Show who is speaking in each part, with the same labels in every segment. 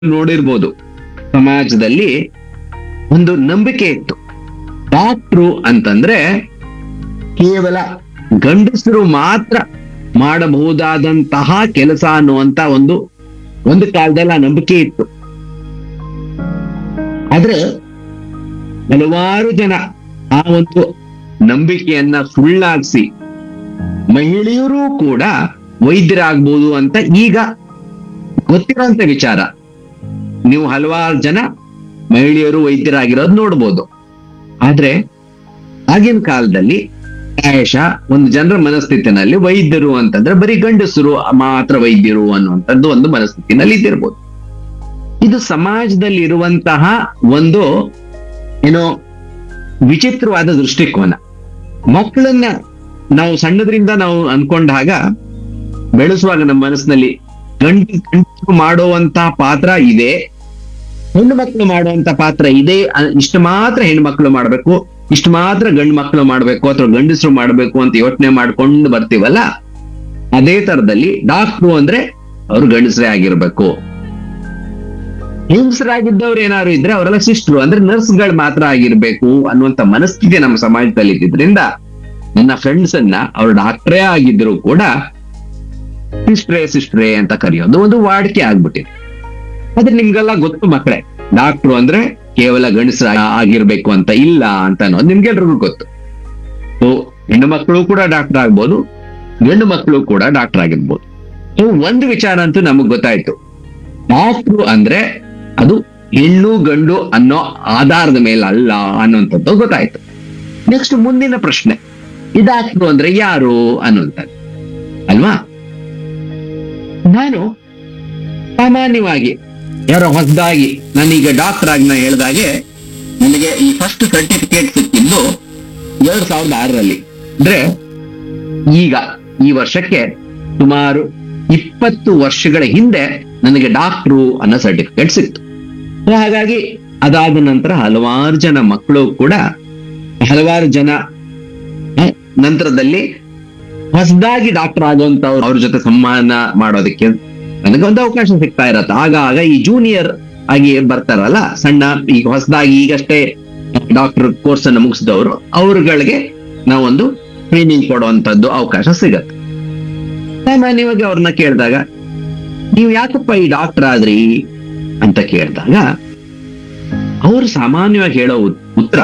Speaker 1: ನೋಡಿರ್ಬೋದು ಸಮಾಜದಲ್ಲಿ ಒಂದು ನಂಬಿಕೆ ಇತ್ತು ಡಾಕ್ಟ್ರು ಅಂತಂದ್ರೆ ಕೇವಲ ಗಂಡಸರು ಮಾತ್ರ ಮಾಡಬಹುದಾದಂತಹ ಕೆಲಸ ಅನ್ನುವಂತ ಒಂದು ಒಂದು ಕಾಲದಲ್ಲಿ ಆ ನಂಬಿಕೆ ಇತ್ತು ಆದ್ರೆ ಹಲವಾರು ಜನ ಆ ಒಂದು ನಂಬಿಕೆಯನ್ನ ಸುಳ್ಳಾಗಿಸಿ ಮಹಿಳೆಯರು ಕೂಡ ವೈದ್ಯರಾಗ್ಬೋದು ಅಂತ ಈಗ ಗೊತ್ತಿರೋಂತ ವಿಚಾರ ನೀವು ಹಲವಾರು ಜನ ಮಹಿಳೆಯರು ವೈದ್ಯರಾಗಿರೋದು ನೋಡ್ಬೋದು ಆದ್ರೆ ಆಗಿನ ಕಾಲದಲ್ಲಿ ಪ್ರಾಯಶಃ ಒಂದು ಜನರ ಮನಸ್ಥಿತಿನಲ್ಲಿ ವೈದ್ಯರು ಅಂತಂದ್ರೆ ಬರೀ ಗಂಡಸರು ಮಾತ್ರ ವೈದ್ಯರು ಅನ್ನುವಂಥದ್ದು ಒಂದು ಮನಸ್ಥಿತಿನಲ್ಲಿ ಇದ್ದಿರ್ಬೋದು ಇದು ಸಮಾಜದಲ್ಲಿ ಇರುವಂತಹ ಒಂದು ಏನೋ ವಿಚಿತ್ರವಾದ ದೃಷ್ಟಿಕೋನ ಮಕ್ಕಳನ್ನ ನಾವು ಸಣ್ಣದ್ರಿಂದ ನಾವು ಅನ್ಕೊಂಡಾಗ ಬೆಳೆಸುವಾಗ ನಮ್ಮ ಮನಸ್ಸಿನಲ್ಲಿ ಗಂಡು ಗಂಡು ಮಾಡುವಂತಹ ಪಾತ್ರ ಇದೆ ಹೆಣ್ಣು ಮಕ್ಕಳು ಮಾಡುವಂತ ಪಾತ್ರ ಇದೆ ಅ- ಇಷ್ಟು ಮಾತ್ರ ಹೆಣ್ಣು ಮಕ್ಕಳು ಮಾಡ್ಬೇಕು ಇಷ್ಟು ಮಾತ್ರ ಗಂಡು ಮಕ್ಕಳು ಮಾಡ್ಬೇಕು ಅಥವಾ ಗಂಡಸರು ಮಾಡ್ಬೇಕು ಅಂತ ಯೋಚನೆ ಮಾಡ್ಕೊಂಡು ಬರ್ತೀವಲ್ಲ ಅದೇ ತರದಲ್ಲಿ ಡಾಕ್ಟ್ರು ಅಂದ್ರೆ ಅವ್ರು ಗಂಡಸರೇ ಆಗಿರ್ಬೇಕು ಹೆಂಗಸರಾಗಿದ್ದವ್ರು ಏನಾದ್ರು ಇದ್ರೆ ಅವರೆಲ್ಲ ಸಿಸ್ಟ್ರು ಅಂದ್ರೆ ನರ್ಸ್ಗಳು ಮಾತ್ರ ಆಗಿರ್ಬೇಕು ಅನ್ನುವಂತ ಮನಸ್ಥಿತಿ ನಮ್ಮ ಸಮಾಜದಲ್ಲಿ ಇದ್ದಿದ್ರಿಂದ ನನ್ನ ಫ್ರೆಂಡ್ಸ್ ಅನ್ನ ಅವ್ರು ಡಾಕ್ಟ್ರೇ ಆಗಿದ್ರು ಕೂಡ ಸಿಸ್ಟ್ರೇ ಸಿಸ್ಟ್ರೇ ಅಂತ ಕರೆಯೋದು ಒಂದು ವಾಡಿಕೆ ಆಗ್ಬಿಟ್ಟಿದೆ ಆದ್ರೆ ನಿಮ್ಗೆಲ್ಲ ಗೊತ್ತು ಮಕ್ಕಳೇ ಡಾಕ್ಟ್ರು ಅಂದ್ರೆ ಕೇವಲ ಗಂಡಸರ ಆಗಿರ್ಬೇಕು ಅಂತ ಇಲ್ಲ ಅಂತ ಅನ್ನೋದು ನಿಮ್ಗೆಲ್ರಿಗೂ ಗೊತ್ತು ಸೊ ಹೆಣ್ಣು ಮಕ್ಕಳು ಕೂಡ ಡಾಕ್ಟರ್ ಆಗ್ಬೋದು ಗಂಡು ಮಕ್ಕಳು ಕೂಡ ಡಾಕ್ಟರ್ ಆಗಿರ್ಬೋದು ಸೊ ಒಂದು ವಿಚಾರ ಅಂತೂ ನಮಗ್ ಗೊತ್ತಾಯ್ತು ಡಾಕ್ಟ್ರು ಅಂದ್ರೆ ಅದು ಹೆಣ್ಣು ಗಂಡು ಅನ್ನೋ ಆಧಾರದ ಮೇಲೆ ಅಲ್ಲ ಅನ್ನುವಂಥದ್ದು ಗೊತ್ತಾಯ್ತು ನೆಕ್ಸ್ಟ್ ಮುಂದಿನ ಪ್ರಶ್ನೆ ಈ ಡಾಕ್ಟ್ರು ಅಂದ್ರೆ ಯಾರು ಅನ್ನುವಂಥದ್ದು ಅಲ್ವಾ ನಾನು ಸಾಮಾನ್ಯವಾಗಿ ಯಾರೋ ಹೊಸದಾಗಿ ನಾನೀಗ ಡಾಕ್ಟರ್ ಆಗಿ ನಾನು ಹೇಳ್ದಾಗೆ ನನಗೆ ಈ ಫಸ್ಟ್ ಸರ್ಟಿಫಿಕೇಟ್ ಸಿಕ್ಕಿದ್ದು ಎರಡ್ ಸಾವಿರದ ಆರರಲ್ಲಿ ಅಂದ್ರೆ ಈಗ ಈ ವರ್ಷಕ್ಕೆ ಸುಮಾರು ಇಪ್ಪತ್ತು ವರ್ಷಗಳ ಹಿಂದೆ ನನಗೆ ಡಾಕ್ಟ್ರು ಅನ್ನೋ ಸರ್ಟಿಫಿಕೇಟ್ ಸಿಕ್ತು So ಹಾಗಾಗಿ ಅದಾದ ನಂತರ ಹಲವಾರು ಜನ ಮಕ್ಕಳು ಕೂಡ ಹಲವಾರು ಜನ ಆ, ನಂತರದಲ್ಲಿ ಹೊಸದಾಗಿ ಡಾಕ್ಟರ್ ಆಗುವಂತವ್ರು ಅವ್ರ ಜೊತೆ ಸಂವಹನ ಮಾಡೋದಕ್ಕೆ ನನಗೆ ಒಂದು ಅವಕಾಶ ಸಿಗ್ತಾ ಇರತ್ತೆ ಆಗ ಆಗ ಈ ಜೂನಿಯರ್ ಆಗಿ ಬರ್ತಾರಲ್ಲ ಸಣ್ಣ ಈಗ ಹೊಸದಾಗಿ ಈಗಷ್ಟೇ ಡಾಕ್ಟರ್ ಕೋರ್ಸ್ ಅನ್ನು ಮುಗಿಸಿದವರು ಅವ್ರಗಳಿಗೆ ನಾವೊಂದು ಟ್ರೈನಿಂಗ್ ಕೊಡುವಂತದ್ದು ಅವಕಾಶ ಸಿಗತ್ತೆ ಸಾಮಾನ್ಯವಾಗಿ ಅವ್ರನ್ನ ಕೇಳಿದಾಗ ನೀವು ಯಾಕಪ್ಪ ಈ ಡಾಕ್ಟರ್ ಆದ್ರಿ ಅಂತ ಕೇಳಿದಾಗ ಅವ್ರು ಸಾಮಾನ್ಯವಾಗಿ ಹೇಳೋ ಉತ್- ಉತ್ತರ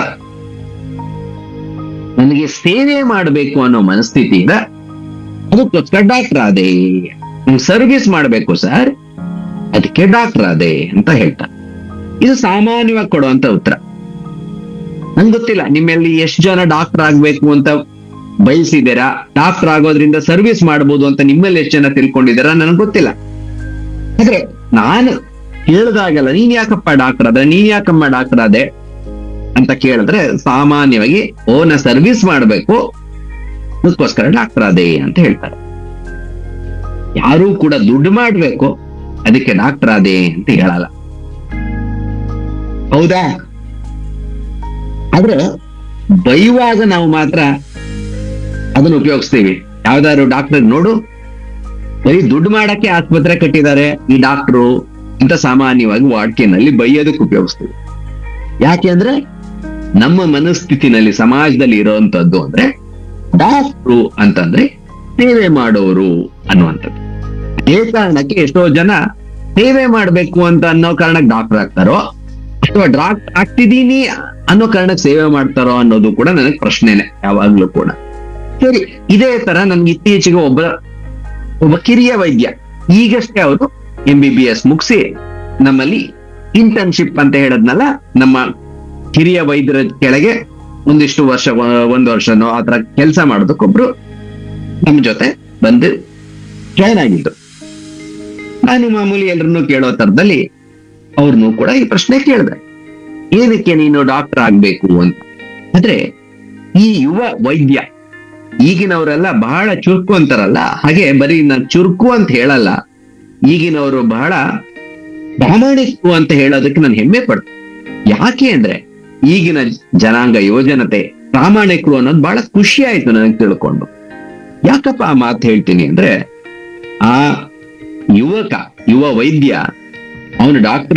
Speaker 1: ನನಗೆ ಸೇವೆ ಮಾಡಬೇಕು ಅನ್ನೋ ಮನಸ್ಥಿತಿ ಇದೆ ಅದಕ್ಕೋಸ್ಕರ ಡಾಕ್ಟರ್ ಆದೆ ಸರ್ವಿಸ್ ಮಾಡಬೇಕು ಸರ್ ಅದಕ್ಕೆ ಡಾಕ್ಟರ್ ಆದೆ ಅಂತ ಹೇಳ್ತಾರೆ ಇದು ಸಾಮಾನ್ಯವಾಗಿ ಕೊಡುವಂತ ಉತ್ತರ ನಂಗೆ ಗೊತ್ತಿಲ್ಲ ನಿಮ್ಮಲ್ಲಿ ಎಷ್ಟು ಜನ ಡಾಕ್ಟರ್ ಆಗ್ಬೇಕು ಅಂತ ಬಯಸಿದ್ದೀರಾ ಡಾಕ್ಟರ್ ಆಗೋದ್ರಿಂದ ಸರ್ವಿಸ್ ಮಾಡ್ಬೋದು ಅಂತ ನಿಮ್ಮಲ್ಲಿ ಎಷ್ಟು ಜನ ತಿಳ್ಕೊಂಡಿದ್ದೀರಾ ನನಗೆ ಗೊತ್ತಿಲ್ಲ ಆದ್ರೆ ನಾನು ಕೇಳಿದಾಗೆಲ್ಲ ನೀನ್ ಯಾಕಪ್ಪ ಡಾಕ್ಟರ್ ಆದ್ರೆ ನೀನ್ ಯಾಕಮ್ಮ ಡಾಕ್ಟರ್ ಆದೆ ಅಂತ ಕೇಳಿದ್ರೆ ಸಾಮಾನ್ಯವಾಗಿ ಓ ನಾ ಸರ್ವಿಸ್ ಮಾಡ್ಬೇಕು ಅದಕ್ಕೋಸ್ಕರ ಡಾಕ್ಟರ್ ಆದೆ ಅಂತ ಹೇಳ್ತಾರೆ ಯಾರೂ ಕೂಡ ದುಡ್ಡು ಮಾಡ್ಬೇಕು ಅದಕ್ಕೆ ಡಾಕ್ಟರ್ ಆದೆ ಅಂತ ಹೇಳಲ್ಲ ಹೌದಾ ಆದ್ರೆ ಬೈಯುವಾಗ ನಾವು ಮಾತ್ರ ಅದನ್ನ ಉಪಯೋಗಿಸ್ತೀವಿ ಯಾವ್ದಾದ್ರು ಡಾಕ್ಟರ್ ನೋಡು ಬರೀ ದುಡ್ಡು ಮಾಡಕ್ಕೆ ಆಸ್ಪತ್ರೆ ಕಟ್ಟಿದ್ದಾರೆ ಈ ಡಾಕ್ಟ್ರು ಅಂತ ಸಾಮಾನ್ಯವಾಗಿ ವಾಡ್ಕೆನಲ್ಲಿ ಬೈಯೋದಕ್ಕೆ ಉಪಯೋಗಿಸ್ತೀವಿ ಯಾಕೆ ಅಂದ್ರೆ ನಮ್ಮ ಮನಸ್ಥಿತಿನಲ್ಲಿ ಸಮಾಜದಲ್ಲಿ ಇರೋಂಥದ್ದು ಅಂದ್ರೆ ಡಾಕ್ಟ್ರು ಅಂತಂದ್ರೆ ಸೇವೆ ಮಾಡೋರು ಅನ್ನುವಂಥದ್ದು ಅದೇ ಕಾರಣಕ್ಕೆ ಎಷ್ಟೋ ಜನ ಸೇವೆ ಮಾಡ್ಬೇಕು ಅಂತ ಅನ್ನೋ ಕಾರಣಕ್ಕೆ ಡಾಕ್ಟರ್ ಆಗ್ತಾರೋ ಅಥವಾ ಡಾಕ್ಟರ್ ಆಗ್ತಿದೀನಿ ಅನ್ನೋ ಕಾರಣಕ್ಕೆ ಸೇವೆ ಮಾಡ್ತಾರೋ ಅನ್ನೋದು ಕೂಡ ನನಗೆ ಪ್ರಶ್ನೆನೆ ಯಾವಾಗ್ಲೂ ಕೂಡ ಸರಿ ಇದೇ ತರ ನನ್ಗೆ ಇತ್ತೀಚೆಗೆ ಒಬ್ಬ ಒಬ್ಬ ಕಿರಿಯ ವೈದ್ಯ ಈಗಷ್ಟೇ ಅವರು ಎಂ ಬಿ ಬಿ ಎಸ್ ಮುಗಿಸಿ ನಮ್ಮಲ್ಲಿ ಇಂಟರ್ನ್ಶಿಪ್ ಅಂತ ಹೇಳದ್ನಲ್ಲ ನಮ್ಮ ಹಿರಿಯ ವೈದ್ಯರ ಕೆಳಗೆ ಒಂದಿಷ್ಟು ವರ್ಷ ಒ- ಒಂದು ವರ್ಷನೋ ಆತರ ಕೆಲಸ ಮಾಡೋದಕ್ಕೊಬ್ರು ನಮ್ಮ ಜೊತೆ ಬಂದು ಜಾಯ್ನ್ ಆಗಿದ್ರು ನಾನು ಮಾಮೂಲಿ ಎಲ್ರನ್ನೂ ಕೇಳೋ ತರದಲ್ಲಿ ಅವ್ರನ್ನೂ ಕೂಡ ಈ ಪ್ರಶ್ನೆ ಕೇಳಿದೆ ಏನಕ್ಕೆ ನೀನು ಡಾಕ್ಟರ್ ಆಗ್ಬೇಕು ಅಂತ ಆದ್ರೆ ಈ ಯುವ ವೈದ್ಯ ಈಗಿನವರೆಲ್ಲ ಬಹಳ ಚುರುಕು ಅಂತಾರಲ್ಲ ಹಾಗೆ ಬರೀ ನಾನು ಚುರುಕು ಅಂತ ಹೇಳಲ್ಲ ಈಗಿನವರು ಬಹಳ ಪ್ರಾಮಾಣಿಕರು ಅಂತ ಹೇಳೋದಕ್ಕೆ ನಾನು ಹೆಮ್ಮೆ ಪಡ್ತೀನಿ ಯಾಕೆ ಅಂದ್ರೆ ಈಗಿನ ಜನಾಂಗ ಯೋಜನತೆ ಪ್ರಾಮಾಣಿಕರು ಅನ್ನೋದು ಬಹಳ ಖುಷಿ ಆಯ್ತು ನನಗೆ ತಿಳ್ಕೊಂಡು ಯಾಕಪ್ಪ ಆ ಮಾತು ಹೇಳ್ತೀನಿ ಅಂದ್ರೆ ಆ ಯುವಕ ಯುವ ವೈದ್ಯ ಅವನು ಡಾಕ್ಟರ್